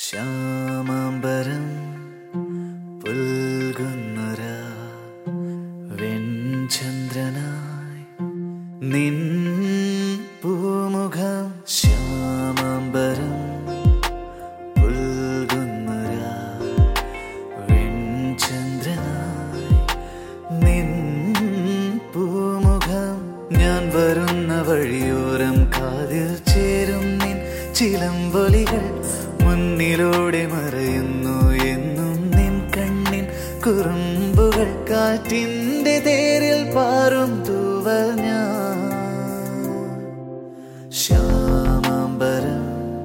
ശ്യാമാംബരം പുൽകുന്നൊര വെൺചന്ദ്രനായി നിൻ പൂമുഖം ശ്യാമാംബരം പുൽകുന്നൊര വെൺചന്ദ്രനായി നിൻ പൂമുഖം ഞാൻ വരുന്ന വഴിയോരം കാതിൽ ചേരും നിൻ ചിലമ്പൊലികൾ മുന്നിലൂടെ മറയുന്നു എന്നും നിൻ കണ്ണിൻ കുറുമ്പുകൾ കാറ്റിന്റെ തേരിൽ പാറും തൂവൽ ഞാൻ ശ്യാമാംബരം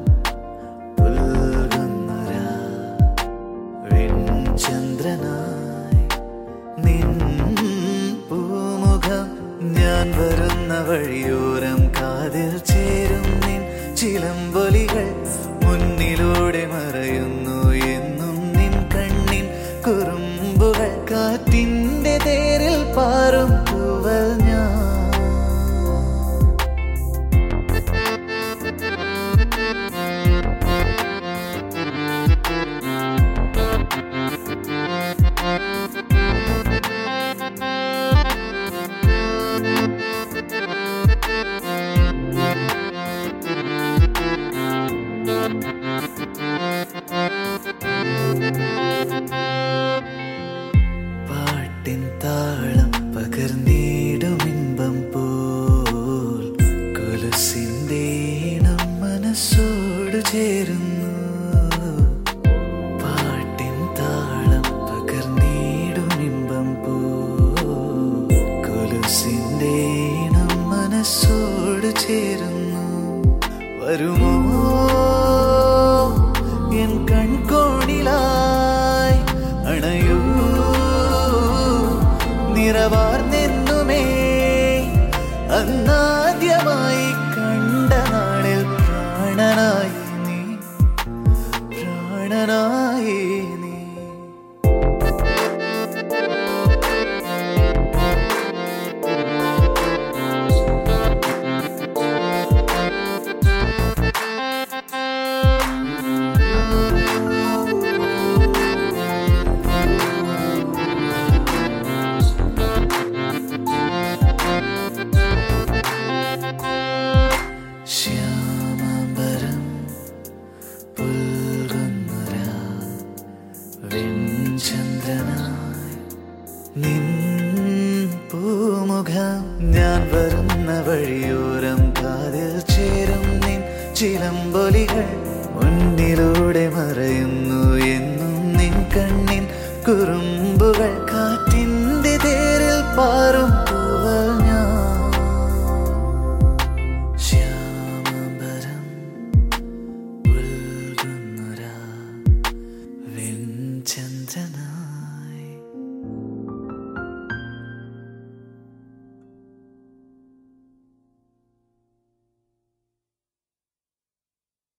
പുൽകുന്നൊര വെൺചന്ദ്രനായി നിൻ പൂമുഖം ഞാൻ വരുന്ന വഴിയോരം കാതിൽ ചേരും നിൻ ചിലമ്പൊലികൾ മുന്നിലൂടെ മറയുന്നു എന്നും നിൻ കണ്ണിൻ കുറുമ്പുകൾ കാറ്റിന്റെ തേരിൽ പാറും തൂവൽ ഞാൻ പാട്ടിൻ താളം പകർന്നിടും ഇമ്പം പോൽ കൊലുസിന്റെ ഈണം മനസ്സോട് ചേരുന്നു പാട്ടിൻ താളം പകർന്നിടും ഇമ്പം പോൽ കൊലുസിന്റെ ഈണം മനസ്സോട് ചേരുന്നു വരുമോ എൻ കൺകോണിലായി അണയൂ നിറവാർന്നെന്നുമേ അന്നാദ്യമായി കണ്ട നാളിൽ പ്രാണനായി നീ പ്രാണനായി നീ ശ്യാമാംബരം പുൽകുന്നൊര വെൺചന്ദ്രനായി നിൻ പൂമുഖം ഞാൻ വരുന്ന വഴിയോരം കാതിൽ ചേരും നിൻ ചിലമ്പൊലികൾ മുന്നിലൂടെ മറയുന്നു എന്നും നിൻ കണ്ണിൻ കുറുമ്പുകൾ